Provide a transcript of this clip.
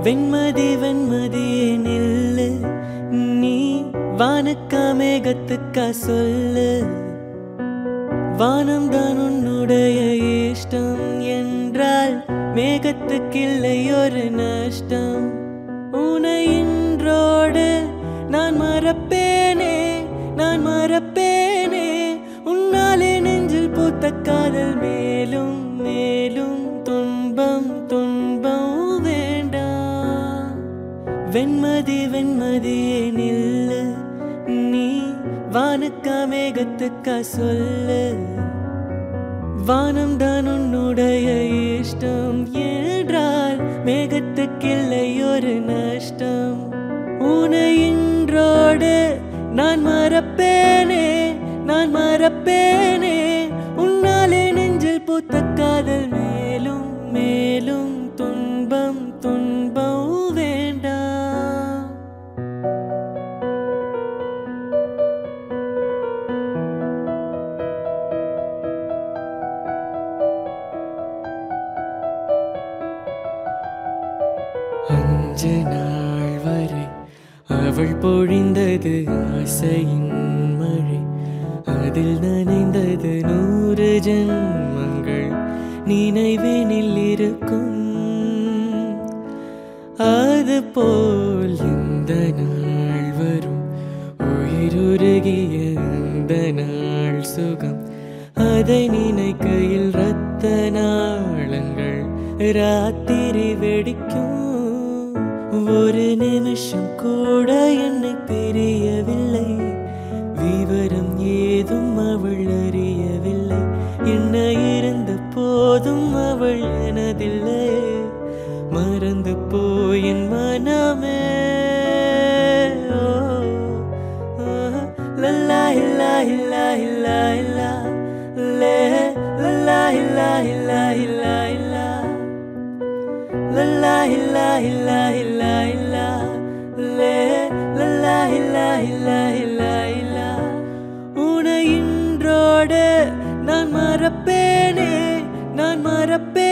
வெண்மதி வெண்மதியே நில்லு நீ வானுக்கா மேகத்துக்கா சொல்லு வானம் தான் உன்னுடைய இஷ்டம் என்றால் மேகத்துக்கில்லை ஒரு நஷ்டம் உனை இன்றோடு நான் மறப்பேனே நான் மறப்பேனே உன்னாலே நெஞ்சில் பூத்த காதல் மேலும் மேலும் துன்பம் துன்பம் வேண்டாம் வெண்மதி வெண்மதியே நில்லு நீ வானுக்கா மேகத்துக்கா சொல்லு வானம் தான் உன்னுடைய இஷ்டம் என்றால் மேகத்துக்கில்லை ஒரு நஷ்டம் உனை இன்றோடு நான் மறப்பேனே நான் மறப்பேனே உன்னாலே நெஞ்சில் பூத்த காதல் மேலும் மேலும் துன்பம் துன்பம் வேண்டாம் அஞ்சு நாள் வரை அவள் பொழிந்தது ஆசையின் மழை அதில் நனைந்தது நூறு ஜென்மங்கள் நினைவேனில் இருக்கும் அது போல் இந்த நாள் வரும் உயிருருகிய அந்த நாள் சுகம் அதை நினைக்கையில் ரத்த நாளங்கள் ராத்திரி வெடிக்கும் ஒரு நிமிஷம் கூட என்னை தெரியவில்லை விவரம் ஏதும் அவள் அறியவில்லை என்ன இருந்த போதும் அவள் எனதில்லை மறந்து போயின் மனமே ஓ, ஓ, லல்லா இல்லா இல்லா இல்லா இல்லா லே லல்லா இல்லா இல்லா இல்லா இல்லா லல்லா இல்லா இல்லா இல்லா இல்லா லே லல்லா இல்லா இல்லா இல்லா இல்லா உனை இன்றோடு நான் மறப்பேனே நான் மறப்பேன்